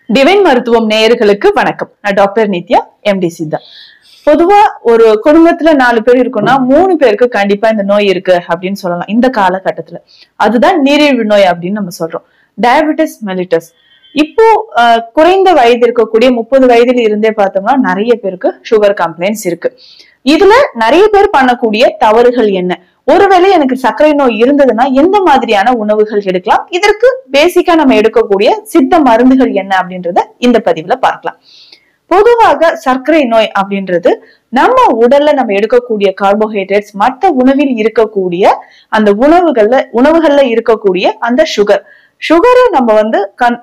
divine மருத்துவம் நேயர்களுக்கு வணக்கம் நான் டாக்டர் நித்யா எம்டி சித்தா பொதுவா ஒரு குடும்பத்துல நாலு பேர் இருக்குன்னா மூணு பேருக்கு கண்டிப்பா இந்த நோய் இருக்கு அப்படின்னு சொல்லலாம் இந்த காலகட்டத்துல அதுதான் நீரிழிவு நோய் அப்படின்னு நம்ம சொல்றோம் டயபெட்டிஸ் மெலிட்டஸ் இப்போ அஹ், குறைந்த வயது இருக்கக்கூடிய முப்பது வயதில் இருந்தே பார்த்தோம்னா நிறைய பேருக்கு சுகர் கம்ப்ளைண்ட்ஸ் இருக்கு இதுல நிறைய பேர் பண்ணக்கூடிய தவறுகள் என்ன ஒருவேளை எனக்கு சர்க்கரை நோய் இருந்ததுன்னா எந்த மாதிரியான உணவுகள் எடுக்கலாம் இதற்கு பேசிக்கா நம்ம எடுக்கக்கூடிய சித்த மருந்துகள் என்ன அப்படின்றத இந்த பதிவுல பார்க்கலாம் பொதுவாக சர்க்கரை நோய் அப்படின்றது நம்ம உடல்ல நம்ம எடுக்கக்கூடிய கார்போஹைட்ரேட்ஸ் மற்ற உணவில் இருக்கக்கூடிய அந்த உணவுகள்ல உணவுகள்ல இருக்கக்கூடிய அந்த சுகர் சுகரை நம்ம வந்து கண்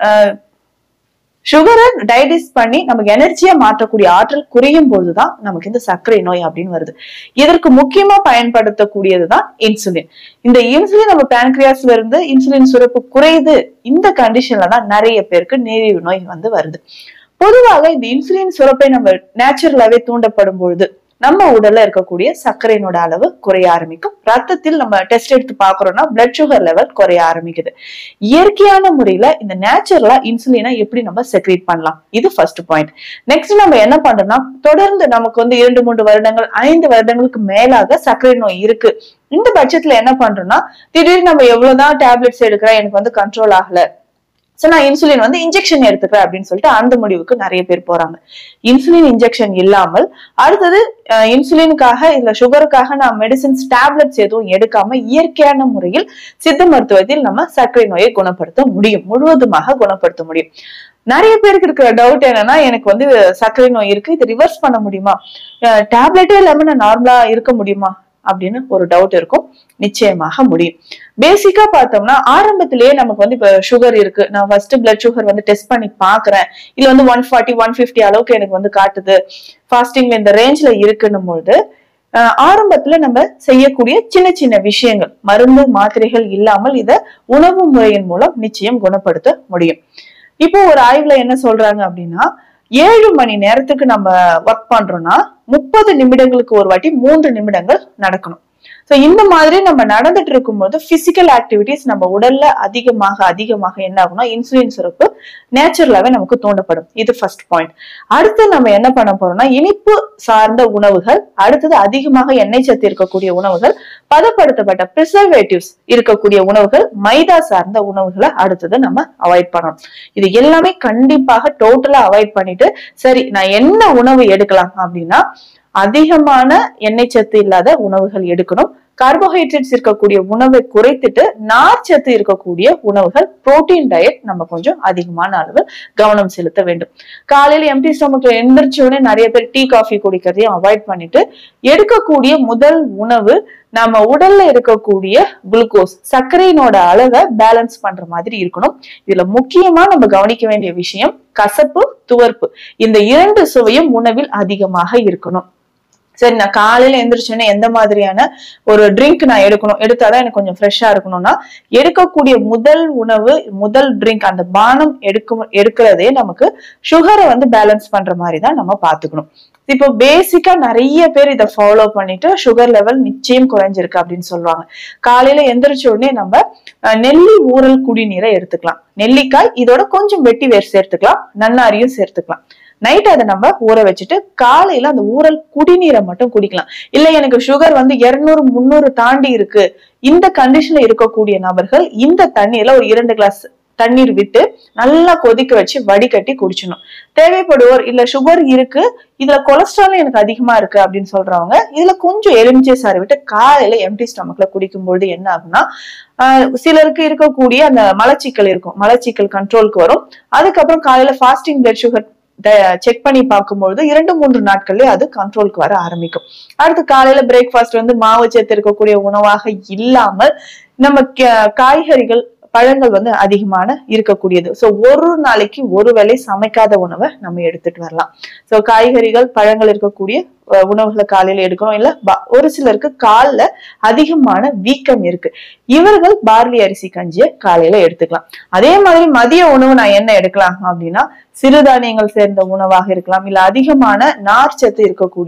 சுகரை டைஜஸ்ட் பண்ணி நமக்கு எனர்ஜியா மாற்றக்கூடிய ஆற்றல் குறையும் பொழுதுதான் நமக்கு இந்த சர்க்கரை நோய் அப்படின்னு வருது இதற்கு முக்கியமா பயன்படுத்தக்கூடியதுதான் இன்சுலின் இந்த இன்சுலின் நம்ம பேன்கிரியாஸ்ல இருந்து இன்சுலின் சுரப்பு குறையுது இந்த கண்டிஷன்ல தான் நிறைய பேருக்கு நீரிழிவு நோய் வந்து வருது பொதுவாக இந்த இன்சுலின் சுரப்பை நம்ம நேச்சுரலாவே தூண்டப்படும் பொழுது நம்ம உடல்ல இருக்கக்கூடிய சர்க்கரையினோட அளவு குறைய ஆரம்பிக்கும் ரத்தத்தில் நம்ம டெஸ்ட் எடுத்து பாக்குறோம்னா பிளட் சுகர் லெவல் குறைய ஆரம்பிக்குது இயற்கையான முறையில இந்த நேச்சுரலா இன்சுலினை எப்படி நம்ம செக்ரேட் பண்ணலாம் இது ஃபர்ஸ்ட் பாயிண்ட் நெக்ஸ்ட் நம்ம என்ன பண்றோம்னா தொடர்ந்து நமக்கு வந்து இரண்டு மூன்று வருடங்கள் ஐந்து வருடங்களுக்கு மேலாக சர்க்கரை நோய் இருக்கு இந்த பட்சத்துல என்ன பண்றோம்னா திடீர்னு நம்ம எவ்வளவுதான் டேப்லெட்ஸ் எடுக்கிறேன் எனக்கு வந்து கண்ட்ரோல் ஆகல சோ நான் இன்சுலின் வந்து இன்ஜெக்ஷன் எடுத்துக்கிறேன் அப்படின்னு சொல்லிட்டு அந்த முடிவுக்கு நிறைய பேர் போறாங்க இன்சுலின் இன்ஜெக்ஷன் இல்லாமல் அடுத்தது அஹ், இன்சுலினுக்காக இல்ல சுகருக்காக நான் மெடிசின்ஸ் டேப்லெட்ஸ் எதுவும் எடுக்காம இயற்கையான முறையில் சித்த மருத்துவத்தில் நம்ம சர்க்கரை நோயை குணப்படுத்த முடியும் முழுவதுமாக குணப்படுத்த முடியும் நிறைய பேருக்கு இருக்கிற டவுட் என்னன்னா எனக்கு வந்து சர்க்கரை நோய் இருக்கு இது ரிவர்ஸ் பண்ண முடியுமா டேப்லெட்டே இல்லாம நான் நார்மலா இருக்க முடியுமா அப்படின்னு ஒரு டவுட் இருக்கும் நிச்சயமாக முடியும் பேசிக்கா பார்த்தோம்னா ஆரம்பத்திலேயே நமக்கு வந்து இப்ப சுகர் இருக்கு நான் ஃபர்ஸ்ட் பிளட் சுகர் வந்து டெஸ்ட் பண்ணி பாக்குறேன் இல்ல வந்து ஒன் ஃபார்ட்டி ஒன் ஃபிஃப்டி அளவுக்கு எனக்கு வந்து காட்டுது ஃபாஸ்டிங்ல இந்த ரேஞ்ச்ல இருக்குன்னும் பொழுது ஆஹ் ஆரம்பத்துல நம்ம செய்யக்கூடிய சின்ன சின்ன விஷயங்கள் மருந்து மாத்திரைகள் இல்லாமல் இத உணவு முறையின் மூலம் நிச்சயம் குணப்படுத்த முடியும் இப்போ ஒரு ஆய்வுல என்ன சொல்றாங்க அப்படின்னா ஏழு மணி நேரத்துக்கு நம்ம ஒர்க் பண்றோம்னா முப்பது நிமிடங்களுக்கு ஒரு வாட்டி மூன்று நிமிடங்கள் நடக்கணும் சோ இந்த மாதிரி நம்ம நடந்துட்டு இருக்கும்போது பிசிக்கல் ஆக்டிவிட்டிஸ் நம்ம உடல்ல அதிகமாக அதிகமாக என்ன ஆகும்னா இன்சுலின் சுரப்பு நேச்சுரலாவே நமக்கு தூண்டப்படும் இது ஃபர்ஸ்ட் பாயிண்ட் அடுத்து நம்ம என்ன பண்ண போறோம்னா இனிப்பு சார்ந்த உணவுகள் அடுத்தது அதிகமாக எண்ணெய் சத்து இருக்கக்கூடிய உணவுகள் பதப்படுத்தப்பட்ட ப்ரிசர்வேட்டிவ்ஸ் இருக்கக்கூடிய உணவுகள் மைதா சார்ந்த உணவுகளை அடுத்தது நம்ம அவாய்ட் பண்ணணும் இது எல்லாமே கண்டிப்பாக டோட்டலா அவாய்ட் பண்ணிட்டு சரி நான் என்ன உணவு எடுக்கலாம் அப்படின்னா அதிகமான எண்ணெய் சத்து இல்லாத உணவுகள் எடுக்கணும் கார்போஹைட்ரேட்ஸ் இருக்கக்கூடிய உணவை குறைத்துட்டு நார் சத்து இருக்கக்கூடிய உணவுகள் புரோட்டீன் டயட் நம்ம கொஞ்சம் அதிகமான அளவு கவனம் செலுத்த வேண்டும் காலையில எம்டி ஸ்டொமக்ல எந்திரிச்ச உடனே நிறைய பேர் டீ காஃபி குடிக்கிறதையும் அவாய்ட் பண்ணிட்டு எடுக்கக்கூடிய முதல் உணவு நம்ம உடல்ல இருக்கக்கூடிய குளுக்கோஸ் சர்க்கரையினோட அளவை பேலன்ஸ் பண்ற மாதிரி இருக்கணும் இதுல முக்கியமா நம்ம கவனிக்க வேண்டிய விஷயம் கசப்பு துவர்ப்பு இந்த இரண்டு சுவையும் உணவில் அதிகமாக இருக்கணும் சரி நான் காலையில எந்திரிச்சோன்னே எந்த மாதிரியான ஒரு ட்ரிங்க் நான் எடுக்கணும் எடுத்தாதான் எனக்கு கொஞ்சம் ஃப்ரெஷ்ஷா இருக்கணும்னா எடுக்கக்கூடிய முதல் உணவு முதல் ட்ரிங்க் அந்த பானம் எடுக்கும் எடுக்கிறதே நமக்கு சுகரை வந்து பேலன்ஸ் பண்ற மாதிரி தான் நம்ம பாத்துக்கணும் இப்போ பேசிக்கா நிறைய பேர் இதை ஃபாலோ பண்ணிட்டு சுகர் லெவல் நிச்சயம் குறைஞ்சிருக்கு அப்படின்னு சொல்லுவாங்க காலையில எந்திரிச்ச உடனே நம்ம அஹ், நெல்லி ஊறல் குடிநீரை எடுத்துக்கலாம் நெல்லிக்காய் இதோட கொஞ்சம் வெட்டி வேர் சேர்த்துக்கலாம் நன்னாரியும் சேர்த்துக்கலாம் நைட் அதை நம்ம ஊற வச்சுட்டு காலையில அந்த ஊறல் குடிநீரை மட்டும் குடிக்கலாம் இல்ல எனக்கு சுகர் வந்து இருநூறு முந்நூறு தாண்டி இருக்கு இந்த கண்டிஷன்ல இருக்கக்கூடிய நபர்கள் இந்த தண்ணீர்ல ஒரு இரண்டு கிளாஸ் தண்ணீர் விட்டு நல்லா கொதிக்க வச்சு வடிகட்டி குடிச்சணும் தேவைப்படுவோர் இல்ல சுகர் இருக்கு இதுல கொலஸ்ட்ராலும் எனக்கு அதிகமா இருக்கு அப்படின்னு சொல்றவங்க இதுல கொஞ்சம் எலுமிச்சை சாறு விட்டு காலையில எம்டி ஸ்டமக்ல குடிக்கும்பொழுது என்ன ஆகும்னா ஆஹ் சிலருக்கு இருக்கக்கூடிய அந்த மலச்சிக்கல் இருக்கும் மலச்சிக்கல் கண்ட்ரோலுக்கு வரும் அதுக்கப்புறம் காலையில ஃபாஸ்டிங் பிளட் சுகர் செக் பண்ணி பார்க்கும்பொழுது இரண்டு மூன்று நாட்கள்லயே அது கண்ட்ரோலுக்கு வர ஆரம்பிக்கும் அடுத்து காலையில பிரேக்ஃபாஸ்ட் வந்து மாவு சேர்த்து இருக்கக்கூடிய உணவாக இல்லாமல் நம்ம கா- காய்கறிகள் பழங்கள் வந்து அதிகமான இருக்கக்கூடியது சோ ஒரு நாளைக்கு ஒரு வேளை சமைக்காத உணவை நம்ம எடுத்துட்டு வரலாம் சோ காய்கறிகள் பழங்கள் இருக்கக்கூடிய அஹ், உணவுகளை காலையில எடுக்கணும் இல்ல ப- ஒரு சிலருக்கு கால்ல அதிகமான வீக்கம் இருக்கு இவர்கள் பார்லி அரிசி கஞ்சியை காலையில எடுத்துக்கலாம் அதே மாதிரி மதிய உணவு நான் என்ன எடுக்கலாம் அப்படின்னா சிறுதானியங்கள் சேர்ந்த உணவாக இருக்கலாம் இல்ல அதிகமான நார்ச்சத்து இருக்கக்கூடிய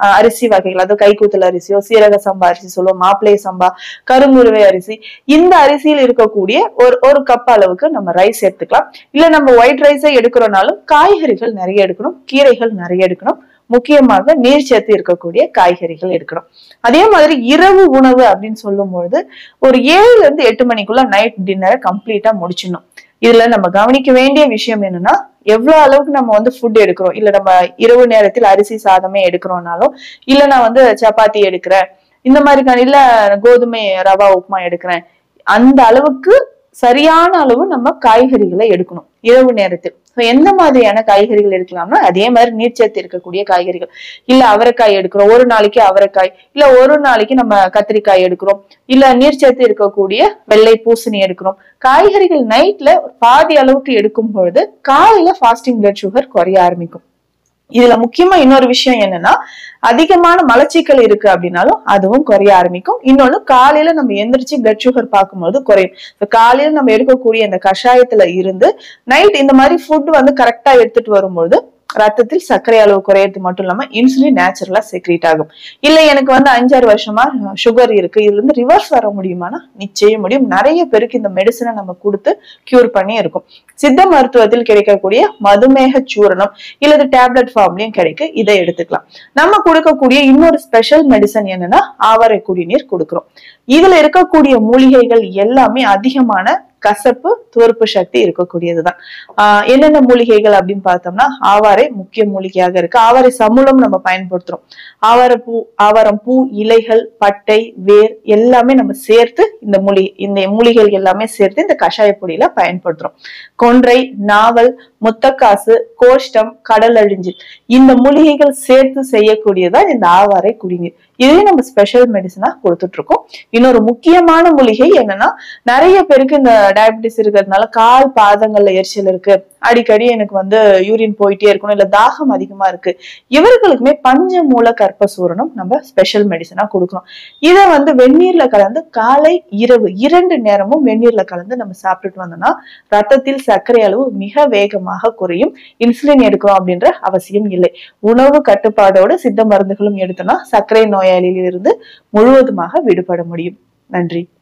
அஹ், அரிசி வகைகள் அதாவது கைக்கூத்தல் அரிசியோ சீரக சம்பா அரிசி சொல்லுவோம் மாப்பிள்ளை சம்பா கருங்குருவை அரிசி இந்த அரிசியில் இருக்கக்கூடிய ஒரு ஒரு கப் அளவுக்கு நம்ம ரைஸ் எடுத்துக்கலாம் இல்ல நம்ம ஒயிட் ரைஸை எடுக்கிறோம்னாலும் காய்கறிகள் நிறைய எடுக்கணும் கீரைகள் நிறைய எடுக்கணும் முக்கியமாக நீர் சத்து இருக்கக்கூடிய காய்கறிகள் எடுக்கணும் அதே மாதிரி இரவு உணவு அப்படின்னு சொல்லும் பொழுது ஒரு ஏழுல இருந்து எட்டு மணிக்குள்ள நைட் டின்னரை கம்ப்ளீட்டா முடிச்சிடணும் இதுல நம்ம கவனிக்க வேண்டிய விஷயம் என்னன்னா எவ்வளவு அளவுக்கு நம்ம வந்து ஃபுட் எடுக்கிறோம் இல்ல நம்ம இரவு நேரத்தில் அரிசி சாதமே எடுக்கிறோம்னாலும் இல்ல நான் வந்து சப்பாத்தி எடுக்கிறேன் இந்த மாதிரி இல்ல கோதுமை ரவா உப்புமா எடுக்கிறேன் அந்த அளவுக்கு சரியான அளவு நம்ம காய்கறிகளை எடுக்கணும் இரவு நேரத்தில் So, எந்த மாதிரியான காய்கறிகள் எடுக்கலாம்னா அதே மாதிரி நீர்ச்சத்து இருக்கக்கூடிய காய்கறிகள் இல்ல அவரைக்காய் எடுக்கிறோம் ஒரு நாளைக்கு அவரைக்காய் இல்ல ஒரு நாளைக்கு நம்ம கத்திரிக்காய் எடுக்கிறோம் இல்ல நீர்ச்சத்து இருக்கக்கூடிய வெள்ளை பூசணி எடுக்கிறோம் காய்கறிகள் நைட்ல பாதி அளவுக்கு எடுக்கும் பொழுது காலையில ஃபாஸ்டிங் பிளட் சுகர் குறைய ஆரம்பிக்கும் இதுல முக்கியமா இன்னொரு விஷயம் என்னன்னா அதிகமான மலச்சிக்கல் இருக்கு அப்படின்னாலும் அதுவும் குறைய ஆரம்பிக்கும் இன்னொன்னு காலையில நம்ம எந்திரிச்சு பிளட் சுகர் பார்க்கும்போது குறையும் இப்ப காலையில நம்ம எடுக்கக்கூடிய இந்த கஷாயத்துல இருந்து நைட் இந்த மாதிரி ஃபுட் வந்து கரெக்டா எடுத்துட்டு வரும்பொழுது ரத்தத்தில் சர்க்கரை அளவு குறையறது மட்டும் இல்லாம இன்சுலின் நேச்சுரலா செக்ரேட் ஆகும் இல்ல எனக்கு வந்து அஞ்சாறு வருஷமா சுகர் இருக்கு இதுல இருந்து ரிவர்ஸ் வர முடியுமானா நிச்சயம் முடியும் நிறைய பேருக்கு இந்த மெடிசனை நம்ம கொடுத்து கியூர் பண்ணி இருக்கும் சித்த மருத்துவத்தில் கிடைக்கக்கூடிய மதுமேக சூரணம் இல்லது டேப்லெட் ஃபார்ம்லயும் கிடைக்கு இதை எடுத்துக்கலாம் நம்ம கொடுக்கக்கூடிய இன்னொரு ஸ்பெஷல் மெடிசன் என்னன்னா ஆவாரை குடிநீர் கொடுக்கிறோம் இதுல இருக்கக்கூடிய மூலிகைகள் எல்லாமே அதிகமான கசப்பு துவர்ப்பு சக்தி இருக்கக்கூடியதுதான் ஆஹ் என்னென்ன மூலிகைகள் அப்படின்னு பார்த்தோம்னா ஆவாரை முக்கிய மூலிகையாக இருக்கு ஆவாரை சமூலம் நம்ம பயன்படுத்துறோம் ஆவாரை பூ ஆவாரம் பூ இலைகள் பட்டை வேர் எல்லாமே நம்ம சேர்த்து இந்த மூலிகை இந்த மூலிகைகள் எல்லாமே சேர்த்து இந்த கஷாய பொடியில பயன்படுத்துறோம் கொன்றை நாவல் முத்தக்காசு கோஷ்டம் கடல் அழிஞ்சில் இந்த மூலிகைகள் சேர்த்து செய்யக்கூடியதான் இந்த ஆவாரை குடிநீர் இதையும் நம்ம ஸ்பெஷல் மெடிசனா கொடுத்துட்டு இருக்கோம் இன்னொரு முக்கியமான மூலிகை என்னன்னா நிறைய பேருக்கு இந்த டயபிட்டிஸ் இருக்கிறதுனால கால் பாதங்கள்ல எரிச்சல் இருக்கு அடிக்கடி எனக்கு வந்து யூரின் போயிட்டே இருக்கணும் இல்ல தாகம் அதிகமா இருக்கு இவர்களுக்குமே பஞ்ச மூல கற்பசூரணம் நம்ம ஸ்பெஷல் மெடிசனா கொடுக்கணும் இதை வந்து வெந்நீர்ல கலந்து காலை இரவு இரண்டு நேரமும் வெந்நீர்ல கலந்து நம்ம சாப்பிட்டுட்டு வந்தோம்னா ரத்தத்தில் சர்க்கரை அளவு மிக வேகமாக குறையும் இன்சுலின் எடுக்கிறோம் அப்படின்ற அவசியம் இல்லை உணவு கட்டுப்பாடோட சித்த மருந்துகளும் எடுத்தோம்னா சர்க்கரை நோயாளியிலிருந்து முழுவதுமாக விடுபட முடியும் நன்றி